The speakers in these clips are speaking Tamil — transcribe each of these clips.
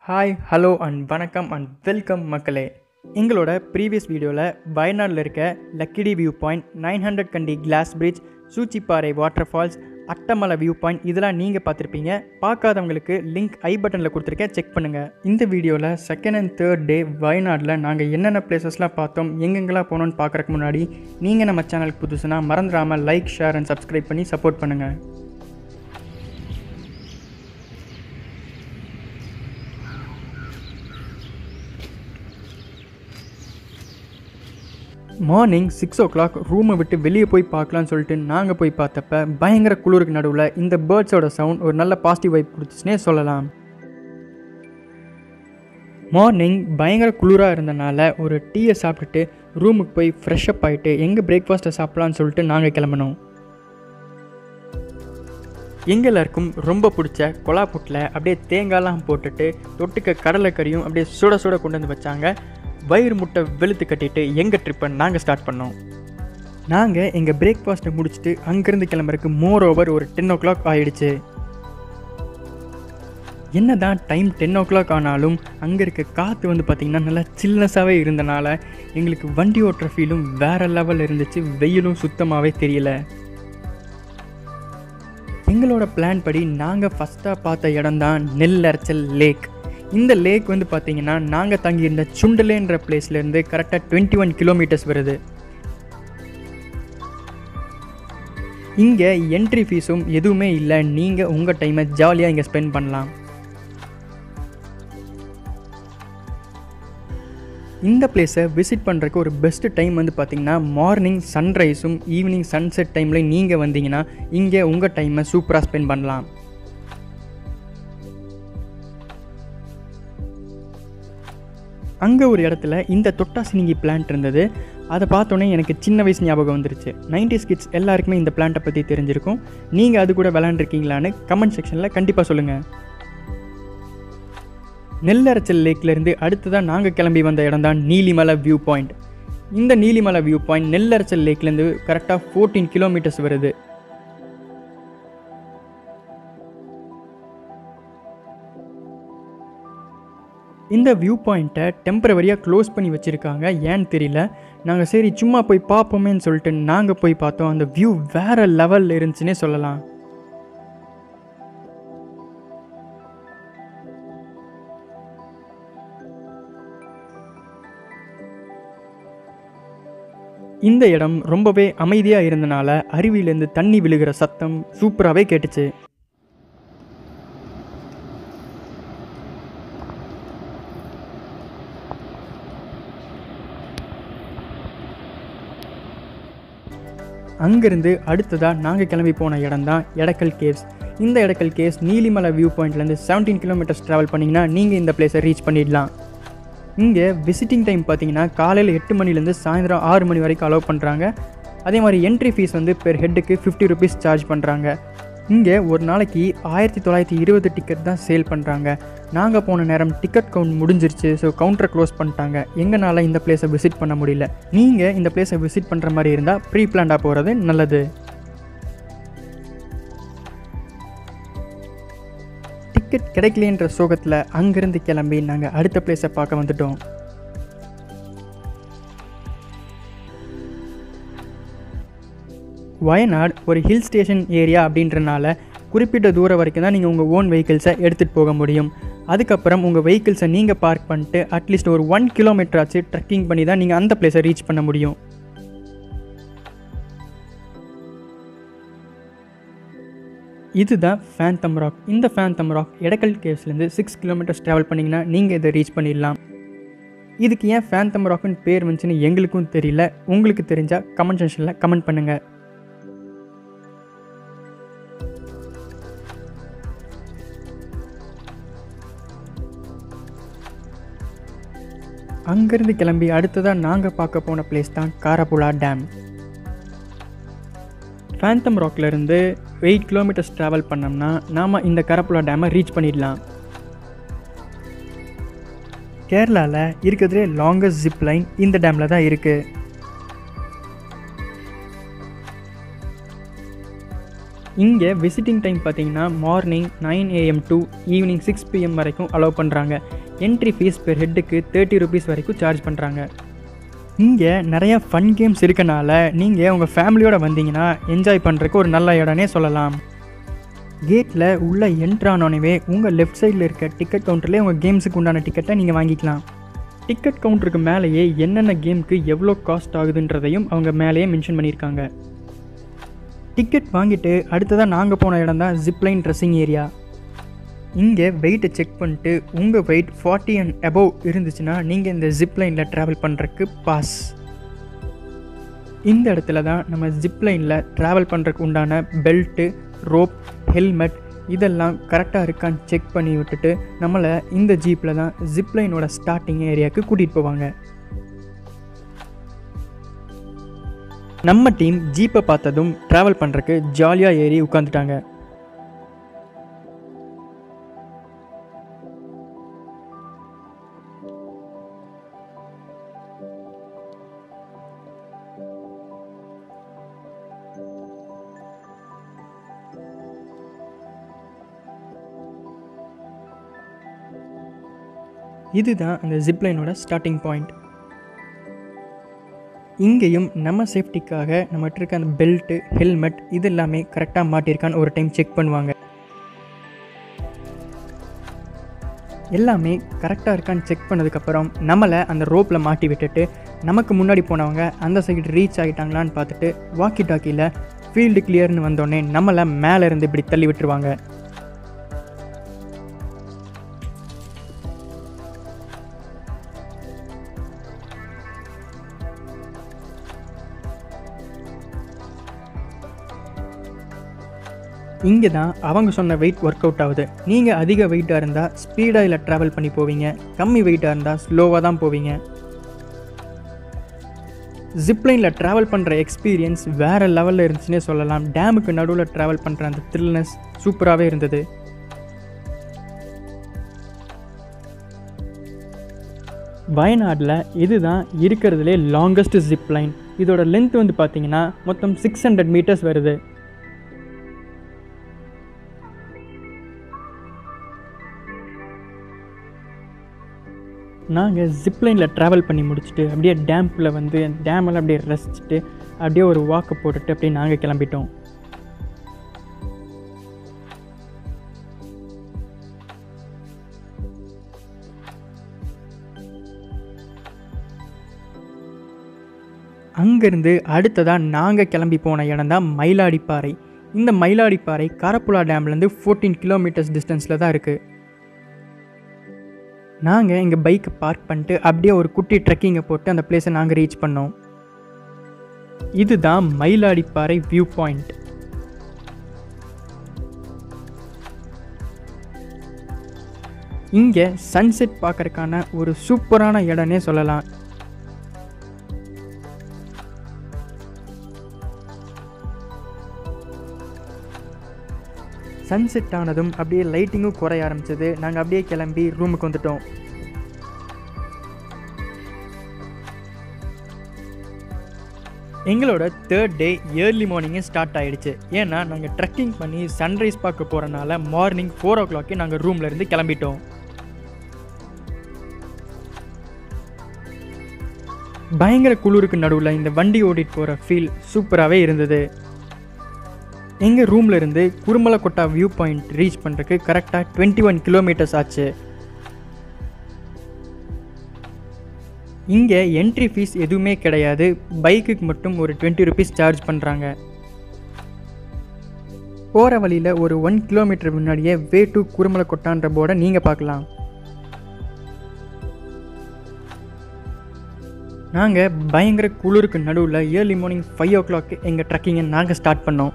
ஹாய் ஹலோ அண்ட் வணக்கம் அண்ட் வெல்கம் மக்களே எங்களோட ப்ரீவியஸ் வீடியோவில் வயநாடில் இருக்க Lakkidi view point nine hundred Kandi glass bridge Soochipara water falls Attamala view point இதெல்லாம் நீங்கள் பார்த்துருப்பீங்க பார்க்காதவங்களுக்கு லிங்க் ஐ பட்டனில் கொடுத்துருக்கேன் செக் பண்ணுங்கள் இந்த வீடியோவில் செகண்ட் அண்ட் தேர்ட் டே வயநாட்டில் நாங்கள் என்னென்ன பிளேசஸ்லாம் பார்த்தோம் எங்கெங்கெல்லாம் போனோம்னு பார்க்குறக்கு முன்னாடி நீங்கள் நம்ம சேனலுக்கு புதுசுனா மறந்துடாமல் லைக் ஷேர் அண்ட் சப்ஸ்கிரைப் பண்ணி சப்போர்ட் பண்ணுங்கள் மார்னிங் சிக்ஸ் ஓ கிளாக் ரூமை விட்டு வெளியே போய் பார்க்கலான்னு சொல்லிட்டு நாங்கள் போய் பார்த்தப்ப பயங்கர குளிருக்கு நடுவில் இந்த பேர்ட்ஸோட சவுண்ட் ஒரு நல்ல பாசிட்டிவ் வைப் கொடுத்துச்சுனே சொல்லலாம் மார்னிங் பயங்கர குளிராக இருந்தனால ஒரு டீயை சாப்பிட்டுட்டு ரூமுக்கு போய் ஃப்ரெஷ்அப் ஆகிட்டு எங்கே பிரேக்ஃபாஸ்ட்டை சாப்பிட்லான்னு சொல்லிட்டு நாங்கள் கிளம்பினோம் எங்க எல்லாருக்கும் ரொம்ப பிடிச்ச கொலா புட்டில் அப்படியே தேங்காய்லாம் போட்டுட்டு தொட்டுக்க கடலைக்கறியும் அப்படியே சுட சுட கொண்டு வந்து வச்சாங்க வயிறு முட்டை வெளுத்து கட்டிட்டு எங்கள் ட்ரிப்பை நாங்கள் ஸ்டார்ட் பண்ணோம் நாங்கள் எங்கள் பிரேக்ஃபாஸ்ட்டை முடிச்சுட்டு அங்கேருந்து கிளம்புறதுக்கு மோர் ஓவர் ஒரு டென் ஓ கிளாக் ஆயிடுச்சு என்ன தான் டைம் டென் ஓ கிளாக் ஆனாலும் அங்கே இருக்க காற்று வந்து பார்த்திங்கன்னா நல்லா சில்னஸாகவே இருந்தனால எங்களுக்கு வண்டி ஓட்டுற ஃபீலும் வேறு லெவலில் இருந்துச்சு வெயிலும் சுத்தமாகவே தெரியல எங்களோட பிளான் படி நாங்கள் ஃபஸ்ட்டாக பார்த்த இடம் தான் நெல்லரைச்சல் லேக் இந்த லேக் வந்து பார்த்தீங்கன்னா நாங்கள் தங்கியிருந்த சுண்டலேன்ற பிளேஸ்லேருந்து கரெக்டாக டுவெண்ட்டி ஒன் கிலோமீட்டர்ஸ் வருது இங்கே என்ட்ரி ஃபீஸும் எதுவுமே இல்லை நீங்கள் உங்கள் டைமை ஜாலியாக இங்கே ஸ்பெண்ட் பண்ணலாம் இந்த பிளேஸை விசிட் பண்ணுறதுக்கு ஒரு பெஸ்ட்டு டைம் வந்து பார்த்திங்கன்னா மார்னிங் சன்ரைஸும் ஈவினிங் சன்செட் டைமில் நீங்கள் வந்தீங்கன்னா இங்கே உங்கள் டைமை சூப்பராக ஸ்பெண்ட் பண்ணலாம் அங்கே ஒரு இடத்துல இந்த தொட்டாசினிங்கி பிளான்ட் இருந்தது அதை பார்த்தோன்னே எனக்கு சின்ன வயசு ஞாபகம் வந்துருச்சு நைன்டி கிட்ஸ் எல்லாருக்குமே இந்த பிளான்ட்டை பற்றி தெரிஞ்சிருக்கும் நீங்கள் அது கூட விளாண்டுருக்கீங்களான்னு கமெண்ட் செக்ஷனில் கண்டிப்பாக சொல்லுங்கள் நெல்லரைச்சல் லேக்லேருந்து அடுத்ததான் நாங்கள் கிளம்பி வந்த இடம் தான் நீலிமலை வியூ பாயிண்ட் இந்த நீலிமலை வியூ பாயிண்ட் நெல்லரைச்சல் லேக்லேருந்து கரெக்டாக ஃபோர்டீன் கிலோமீட்டர்ஸ் வருது இந்த வியூ பாயிண்ட்டை டெம்பரவரியாக க்ளோஸ் பண்ணி வச்சுருக்காங்க ஏன்னு தெரியல நாங்கள் சரி சும்மா போய் பார்ப்போமேன்னு சொல்லிட்டு நாங்கள் போய் பார்த்தோம் அந்த வியூ வேறு லெவலில் இருந்துச்சுன்னே சொல்லலாம் இந்த இடம் ரொம்பவே அமைதியாக இருந்தனால அருவியிலேருந்து தண்ணி விழுகிற சத்தம் சூப்பராகவே கேட்டுச்சு அங்கேருந்து அடுத்ததாக நாங்கள் கிளம்பி போன இடம் தான் எடக்கல் கேவ்ஸ் இந்த எடக்கல் கேவ்ஸ் நீலிமலை வியூ பாயிண்ட்லேருந்து செவன்டீன் கிலோமீட்டர்ஸ் ட்ராவல் பண்ணிங்கன்னா நீங்கள் இந்த பிளேஸை ரீச் பண்ணிடலாம் இங்கே விசிட்டிங் டைம் பார்த்தீங்கன்னா காலையில் எட்டு மணிலேருந்து சாயந்தரம் ஆறு மணி வரைக்கும் அலோவ் பண்ணுறாங்க அதே மாதிரி என்ட்ரி ஃபீஸ் வந்து பெர் ஹெட்டுக்கு ஃபிஃப்டி ருபீஸ் சார்ஜ் பண்ணுறாங்க இங்கே ஒரு நாளைக்கு ஆயிரத்தி தொள்ளாயிரத்தி இருபது டிக்கெட் தான் சேல் பண்ணுறாங்க நாங்கள் போன நேரம் டிக்கெட் கவுண்ட் முடிஞ்சிருச்சு ஸோ கவுண்டரை க்ளோஸ் பண்ணிட்டாங்க எங்களால் இந்த பிளேஸை விசிட் பண்ண முடியல நீங்கள் இந்த பிளேஸை விசிட் பண்ணுற மாதிரி இருந்தால் ப்ரீ பிளான்டாக போகிறது நல்லது டிக்கெட் கிடைக்கலன்ற சோகத்தில் அங்கேருந்து கிளம்பி நாங்கள் அடுத்த பிளேஸை பார்க்க வந்துட்டோம் வயநாடு ஒரு ஹில் ஸ்டேஷன் ஏரியா அப்படின்றனால குறிப்பிட்ட தூரம் வரைக்கும் தான் நீங்கள் உங்கள் ஓன் வெஹிக்கிள்ஸை எடுத்துகிட்டு போக முடியும் அதுக்கப்புறம் உங்கள் வெஹிக்கிள்ஸை நீங்கள் பார்க் பண்ணிட்டு அட்லீஸ்ட் ஒரு ஒன் கிலோமீட்டர் ஆச்சு ட்ரெக்கிங் பண்ணி தான் நீங்கள் அந்த பிளேஸை ரீச் பண்ண முடியும் இதுதான் ஃபேந்தம் ராக் இந்த ஃபேந்தம் ராக் எடக்கல் கேவ்ஸ்லேருந்து சிக்ஸ் கிலோமீட்டர்ஸ் ட்ராவல் பண்ணிங்கன்னா நீங்கள் இதை ரீச் பண்ணிடலாம் இதுக்கு ஏன் ஃபேந்தம் ராக்குன்னு பேர் வந்துச்சுன்னு எங்களுக்கும் தெரியல உங்களுக்கு தெரிஞ்சால் கமெண்ட் செக்ஷனில் கமெண்ட் பண்ணுங்கள் அங்கேருந்து கிளம்பி அடுத்ததாக நாங்கள் பார்க்க போன பிளேஸ் தான் காரப்புழா டேம் ஃபேந்தம் ராக்லேருந்து எயிட் கிலோமீட்டர்ஸ் ட்ராவல் பண்ணோம்னா நாம் இந்த கரப்புலா டேமை ரீச் பண்ணிடலாம் கேரளாவில் இருக்கிறதுலே லாங்கஸ்ட் ஜிப் லைன் இந்த டேமில் தான் இருக்குது இங்கே விசிட்டிங் டைம் பார்த்தீங்கன்னா morning nine AM to evening six PM வரைக்கும் அலோவ் பண்ணுறாங்க என்ட்ரி ஃபீஸ் பெர் ஹெட்டுக்கு தேர்ட்டி ருபீஸ் வரைக்கும் சார்ஜ் பண்ணுறாங்க இங்கே நிறைய ஃபன் கேம்ஸ் இருக்கனால நீங்கள் உங்கள் ஃபேமிலியோடு வந்தீங்கன்னா என்ஜாய் பண்ணுறதுக்கு ஒரு நல்ல இடம்னே சொல்லலாம் கேட்டில் உள்ளே என்ட்ரானோனவே உங்கள் லெஃப்ட் சைடில் இருக்க டிக்கெட் கவுண்டர்லேயே உங்கள் கேம்ஸுக்கு உண்டான டிக்கெட்டை நீங்கள் வாங்கிக்கலாம் டிக்கெட் கவுண்டருக்கு மேலேயே என்னென்ன கேமுக்கு எவ்வளோ காஸ்ட் ஆகுதுன்றதையும் அவங்க மேலேயே மென்ஷன் பண்ணியிருக்காங்க டிக்கெட் வாங்கிட்டு அடுத்ததாக நாங்கள் போன இடம் தான் ஜிப்லைன் ட்ரெஸ்ஸிங் ஏரியா இங்கே வெயிட்டை செக் பண்ணிட்டு உங்கள் வெயிட் ஃபார்ட்டி அண்ட் அபவ் இருந்துச்சுன்னா நீங்கள் இந்த ஜிப்லைனில் ட்ராவல் பண்ணுறதுக்கு பாஸ் இந்த இடத்துல தான் நம்ம ஜிப்லைனில் ட்ராவல் பண்ணுறதுக்கு உண்டான பெல்ட்டு ரோப் ஹெல்மெட் இதெல்லாம் கரெக்டாக இருக்கான்னு செக் பண்ணி விட்டுட்டு நம்மளை இந்த ஜீப்பில் தான் ஜிப்லைனோட ஸ்டார்டிங் ஏரியாவுக்கு கூட்டிகிட்டு போவாங்க நம்ம டீம் ஜீப்பை பார்த்ததும் ட்ராவல் பண்ணுறக்கு ஜாலியாக ஏறி உட்காந்துட்டாங்க இதுதான் அந்த ஜிப்லைனோட ஸ்டார்டிங் பாயிண்ட் இங்கேயும் நம்ம சேஃப்டிக்காக நம்மகிட்ட இருக்க அந்த பெல்ட்டு ஹெல்மெட் இது எல்லாமே கரெக்டாக மாட்டியிருக்கான்னு ஒரு டைம் செக் பண்ணுவாங்க எல்லாமே கரெக்டாக இருக்கான்னு செக் பண்ணதுக்கப்புறம் நம்மளை அந்த ரோப்பில் மாட்டி விட்டுட்டு நமக்கு முன்னாடி போனவங்க அந்த சைடு ரீச் ஆகிட்டாங்களான்னு பார்த்துட்டு வாக்கி டாக்கியில் ஃபீல்டு கிளியர்னு வந்தோடனே நம்மளை மேலே இருந்து இப்படி தள்ளி விட்டுருவாங்க இங்கே தான் அவங்க சொன்ன வெயிட் ஒர்க் அவுட் ஆகுது நீங்கள் அதிக வெயிட்டாக இருந்தால் ஸ்பீடாக இல்லை ட்ராவல் பண்ணி போவீங்க கம்மி வெயிட்டாக இருந்தால் ஸ்லோவாக தான் போவீங்க ஜிப்லைனில் ட்ராவல் பண்ணுற எக்ஸ்பீரியன்ஸ் வேறு லெவலில் இருந்துச்சுன்னே சொல்லலாம் டேமுக்கு நடுவில் ட்ராவல் பண்ணுற அந்த த்ரில்னஸ் சூப்பராகவே இருந்தது வயநாட்டில் இதுதான் இருக்கிறதுலே லாங்கஸ்ட் ஜிப்லைன் இதோட லென்த் வந்து பார்த்தீங்கன்னா மொத்தம் சிக்ஸ் ஹண்ட்ரட் மீட்டர்ஸ் வருது நாங்கள் ஜிப்லைனில் ட்ராவல் பண்ணி முடிச்சுட்டு அப்படியே டேம்பில் வந்து டேமெல்லாம் அப்படியே ரசிச்சுட்டு அப்படியே ஒரு வாக்கு போட்டுட்டு அப்படியே நாங்கள் கிளம்பிட்டோம் அங்கேருந்து அடுத்ததாக நாங்கள் கிளம்பி போன இடம் தான் மயிலாடிப்பாறை இந்த மயிலாடிப்பாறை காரப்புலா டேம்லேருந்து ஃபோர்டீன் கிலோமீட்டர்ஸ் டிஸ்டன்ஸில் தான் இருக்குது நாங்கள் எங்கள் பைக்கை பார்க் பண்ணிட்டு அப்படியே ஒரு குட்டி ட்ரெக்கிங்கை போட்டு அந்த பிளேஸை நாங்கள் ரீச் பண்ணோம் இதுதான் மயிலாடிப்பாறை வியூ பாயிண்ட் இங்கே சன்செட் பார்க்கறதுக்கான ஒரு சூப்பரான இடம்னே சொல்லலாம் சன்செட் ஆனதும் அப்படியே லைட்டிங்கும் குறைய ஆரம்பிச்சது நாங்கள் அப்படியே கிளம்பி ரூமுக்கு வந்துட்டோம் எங்களோட தேர்ட் டே ஏர்லி மார்னிங்கே ஸ்டார்ட் ஆகிடுச்சு ஏன்னா நாங்கள் ட்ரெக்கிங் பண்ணி சன்ரைஸ் பார்க்க போகிறனால மார்னிங் ஃபோர் ஓ கிளாக்கே நாங்கள் ரூம்லேருந்து கிளம்பிட்டோம் பயங்கர குளிருக்கு நடுவில் இந்த வண்டி ஓடிட்டு போகிற ஃபீல் சூப்பராகவே இருந்தது எங்கள் ரூமில் இருந்து குருமலக்கொட்டா வியூ பாயிண்ட் ரீச் பண்ணுறதுக்கு கரெக்டாக டுவெண்ட்டி ஒன் கிலோமீட்டர்ஸ் ஆச்சு இங்கே என்ட்ரி ஃபீஸ் எதுவுமே கிடையாது பைக்குக்கு மட்டும் ஒரு டுவெண்ட்டி ருபீஸ் சார்ஜ் பண்ணுறாங்க போகிற வழியில் ஒரு ஒன் கிலோமீட்டர் முன்னாடியே வே டு குருமலக்கொட்டான்ற போர்டை நீங்கள் பார்க்கலாம் நாங்கள் பயங்கர குளிருக்கு நடுவில் early morning five o'clock எங்கள் ட்ரக்கிங்கை நாங்கள் ஸ்டார்ட் பண்ணோம்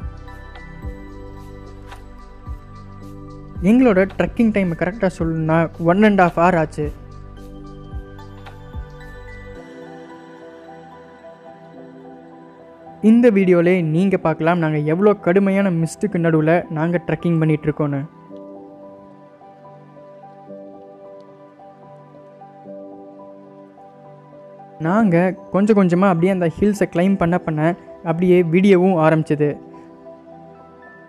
எங்களோட ட்ரெக்கிங் டைம் கரெக்டாக சொல்லணும்னா ஒன் அண்ட் ஆஃப் ஹவர் ஆச்சு இந்த வீடியோவிலே நீங்கள் பார்க்கலாம் நாங்கள் எவ்வளோ கடுமையான மிஸ்ட்டுக்கு நடுவில் நாங்கள் ட்ரெக்கிங் பண்ணிகிட்ருக்கோன்னு நாங்கள் கொஞ்சம் கொஞ்சமாக அப்படியே அந்த ஹில்ஸை கிளைம் பண்ண பண்ண அப்படியே வீடியோவும் ஆரம்பிச்சது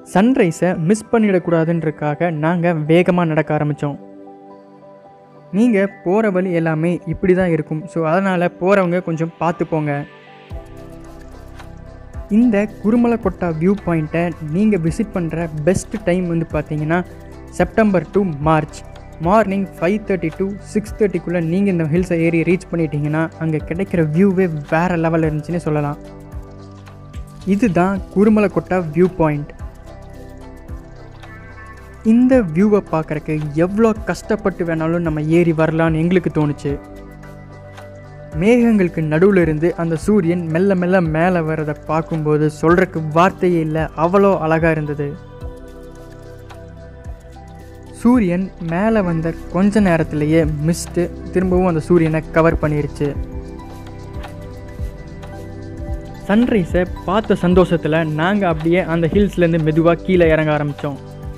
சன்ரைஸை மிஸ் பண்ணிடக்கூடாதுன்றதுக்காக நாங்கள் வேகமாக நடக்க ஆரம்பித்தோம் நீங்கள் போகிற வழி எல்லாமே இப்படி தான் இருக்கும் ஸோ அதனால் போகிறவங்க கொஞ்சம் பார்த்து போங்க இந்த குருமலைக்கொட்டா வியூ பாயிண்ட்டை நீங்கள் விசிட் பண்ணுற பெஸ்ட் டைம் வந்து பார்த்தீங்கன்னா September to March morning five thirty to six தேர்ட்டிக்குள்ளே நீங்கள் இந்த ஹில்ஸை ஏறி ரீச் பண்ணிட்டீங்கன்னா அங்கே கிடைக்கிற வியூவே வேறு லெவலில் இருந்துச்சுன்னு சொல்லலாம் இதுதான் குருமலைக்கொட்டா வியூ பாயிண்ட் இந்த வியூவை பார்க்குறக்கு எவ்வளோ கஷ்டப்பட்டு வேணாலும் நம்ம ஏறி வரலான்னு எங்களுக்கு தோணுச்சு மேகங்களுக்கு நடுவில் இருந்து அந்த சூரியன் மெல்ல மெல்ல மேலே வர்றதை பார்க்கும்போது சொல்கிறக்கு வார்த்தையே இல்லை அவ்வளோ அழகாக இருந்தது சூரியன் மேலே வந்த கொஞ்ச நேரத்திலேயே மிஸ்ட்டு திரும்பவும் அந்த சூரியனை கவர் பண்ணிருச்சு சன்ரைஸை பார்த்த சந்தோஷத்தில் நாங்கள் அப்படியே அந்த ஹில்ஸ்லேருந்து மெதுவாக கீழே இறங்க ஆரம்பித்தோம்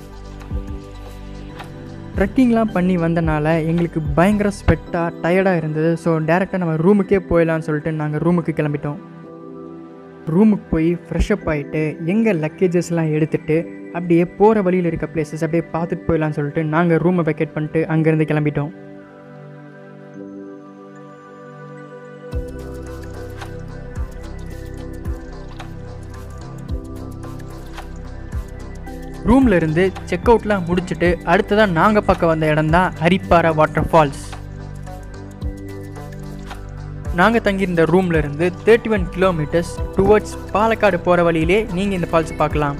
ட்ரெக்கிங்லாம் பண்ணி வந்தனால எங்களுக்கு பயங்கர ஸ்வெட்டாக டயர்டாக இருந்தது ஸோ டேரெக்டாக நம்ம ரூமுக்கே போயிடலான்னு சொல்லிட்டு நாங்கள் ரூமுக்கு கிளம்பிட்டோம் ரூமுக்கு போய் ஃப்ரெஷ்அப் ஆகிட்டு எங்கள் லக்கேஜஸ்லாம் எடுத்துகிட்டு அப்படியே போகிற வழியில் இருக்க பிளேசஸ் அப்படியே பார்த்துட்டு போயிடலான்னு சொல்லிட்டு நாங்கள் ரூமை வெக்கேட் பண்ணிட்டு அங்கேருந்து கிளம்பிட்டோம் ரூமில் இருந்து செக் அவுட்லாம் முடிச்சுட்டு அடுத்ததாக நாங்கள் பார்க்க வந்த இடம் தான் ஹரிப்பாறை வாட்டர் ஃபால்ஸ் நாங்கள் தங்கியிருந்த ரூமில் இருந்து thirty one kilometres towards Palakkad போகிற வழியிலே நீங்கள் இந்த ஃபால்ஸ் பார்க்கலாம்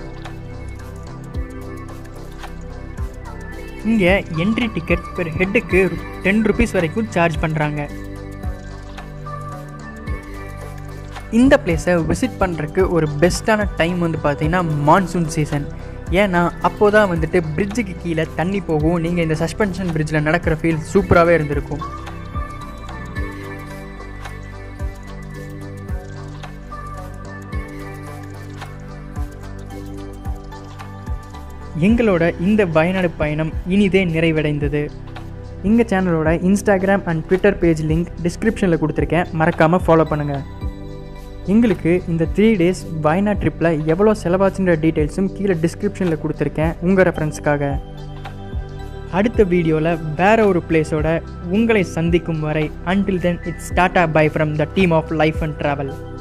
இங்கே என்ட்ரி டிக்கெட் பெர் ஹெட்டுக்கு டென் ருபீஸ் வரைக்கும் சார்ஜ் பண்ணுறாங்க இந்த பிளேஸை விசிட் பண்ணுறதுக்கு ஒரு பெஸ்ட்டான டைம் வந்து பார்த்தீங்கன்னா மான்சூன் சீசன் ஏன்னா அப்போ தான் வந்துட்டு பிரிட்ஜுக்கு கீழே தண்ணி போகும் நீங்கள் இந்த சஸ்பென்ஷன் பிரிட்ஜில் நடக்கிற ஃபீல் சூப்பராகவே இருந்திருக்கும் எங்களோட இந்த வயநாடு பயணம் இனிதே நிறைவடைந்தது எங்கள் சேனலோட Instagram and Twitter page link டிஸ்கிரிப்ஷனில் கொடுத்துருக்கேன் மறக்காமல் ஃபாலோ பண்ணுங்கள் எங்களுக்கு இந்த த்ரீ டேஸ் வயநாட் ட்ரிப்பில் எவ்வளோ செலவாச்சுன்ற டீட்டெயில்ஸும் கீழே டிஸ்கிரிப்ஷனில் கொடுத்துருக்கேன் உங்கள் ரெஃபரன்ஸ்க்காக அடுத்த வீடியோவில் வேற ஒரு பிளேஸோட உங்களை சந்திக்கும் வரை until then it's tata bye from the team of life and travel